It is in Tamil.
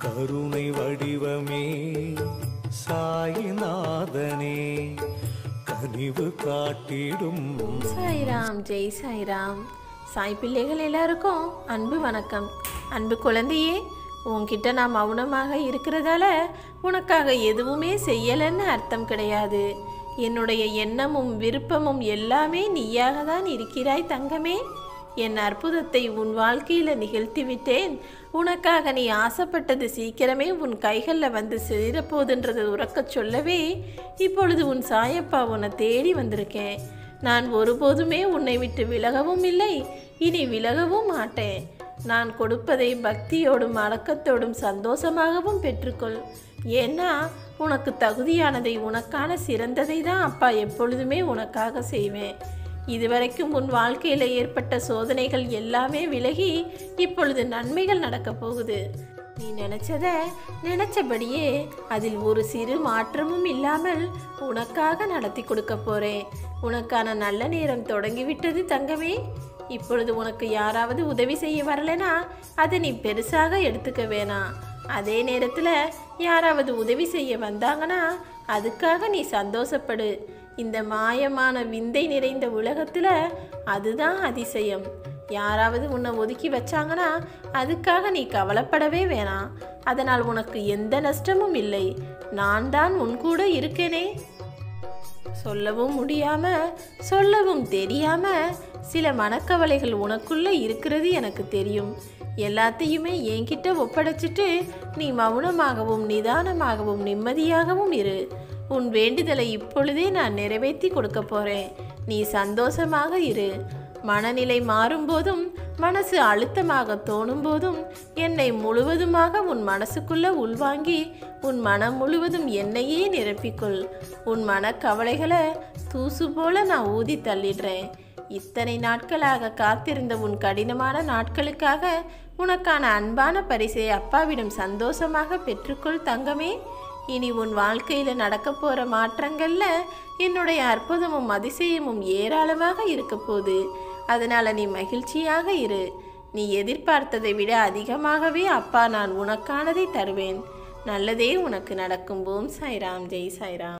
கருணை வடிவமே சாயிநாதனே கனிவு காட்டிடும் சாய்ராம் ஜெய் சாய்ராம் சாய் பிள்ளைகள் எல்லாருக்கும் அன்பு வணக்கம் அன்பு குழந்தையே உன்கிட்ட நான் மௌனமாக இருக்கிறதால உனக்காக எதுவுமே செய்யலைன்னு அர்த்தம் கிடையாது என்னுடைய எண்ணமும் விருப்பமும் எல்லாமே நீயாக தான் இருக்கிறாய் தங்கமே என் அற்புதத்தை உன் வாழ்க்கையில் நிகழ்த்தி விட்டேன் உனக்காக நீ ஆசைப்பட்டது சீக்கிரமே உன் கைகளில் வந்து சேரப்போகுதுன்றது உறக்கச் சொல்லவே இப்பொழுது உன் சாயப்பா உன்னை தேடி வந்திருக்கேன் நான் ஒருபோதுமே உன்னை விட்டு விலகவும் இல்லை இனி விலகவும் மாட்டேன் நான் கொடுப்பதை பக்தியோடும் அடக்கத்தோடும் சந்தோஷமாகவும் பெற்றுக்கொள் ஏன்னா உனக்கு தகுதியானதை உனக்கான சிறந்ததை தான் அப்பா எப்பொழுதுமே உனக்காக செய்வேன் இதுவரைக்கும் உன் வாழ்க்கையில் ஏற்பட்ட சோதனைகள் எல்லாமே விலகி இப்பொழுது நன்மைகள் நடக்கப் போகுது நீ நினைச்சத நினைச்சபடியே அதில் ஒரு சிறு மாற்றமும் இல்லாமல் உனக்காக நடத்தி கொடுக்க போறேன் உனக்கான நல்ல நேரம் தொடங்கிவிட்டது தங்கமே இப்பொழுது உனக்கு யாராவது உதவி செய்ய வரலனா அதை நீ பெருசாக எடுத்துக்க வேணாம் அதே நேரத்தில் யாராவது உதவி செய்ய வந்தாங்கன்னா அதுக்காக நீ சந்தோஷப்படு இந்த மாயமான விந்தை நிறைந்த உலகத்தில் அதுதான் அதிசயம் யாராவது உன்னை ஒதுக்கி வச்சாங்கன்னா அதுக்காக நீ கவலைப்படவே வேணாம் அதனால் உனக்கு எந்த நஷ்டமும் இல்லை நான் தான் உன் கூட இருக்கேனே சொல்லவும் முடியாம சொல்லவும் தெரியாம சில மனக்கவலைகள் உனக்குள்ள இருக்கிறது எனக்கு தெரியும் எல்லாத்தையுமே என்கிட்ட ஒப்படைச்சிட்டு நீ மௌனமாகவும் நிதானமாகவும் நிம்மதியாகவும் இரு உன் வேண்டுதலை இப்பொழுதே நான் நிறைவேற்றி கொடுக்க போறேன் நீ சந்தோஷமாக இரு மனநிலை மாறும்போதும் மனசு அழுத்தமாக தோணும் போதும் என்னை முழுவதுமாக உன் மனசுக்குள்ள உள்வாங்கி உன் மனம் முழுவதும் என்னையே நிரப்பிக்கொள் உன் மனக்கவலைகளை தூசு போல நான் ஊதி தள்ளிடுறேன் இத்தனை நாட்களாக காத்திருந்த உன் கடினமான நாட்களுக்காக உனக்கான அன்பான பரிசை அப்பாவிடம் சந்தோஷமாக பெற்றுக்கொள் தங்கமே இனி உன் வாழ்க்கையில் நடக்க போகிற மாற்றங்களில் என்னுடைய அற்புதமும் அதிசயமும் ஏராளமாக இருக்க போகுது அதனால் நீ மகிழ்ச்சியாக இரு நீ எதிர்பார்த்ததை விட அதிகமாகவே அப்பா நான் உனக்கானதை தருவேன் நல்லதே உனக்கு நடக்கும் ஓம் சாய்ராம் ஜெய் சாய்ராம்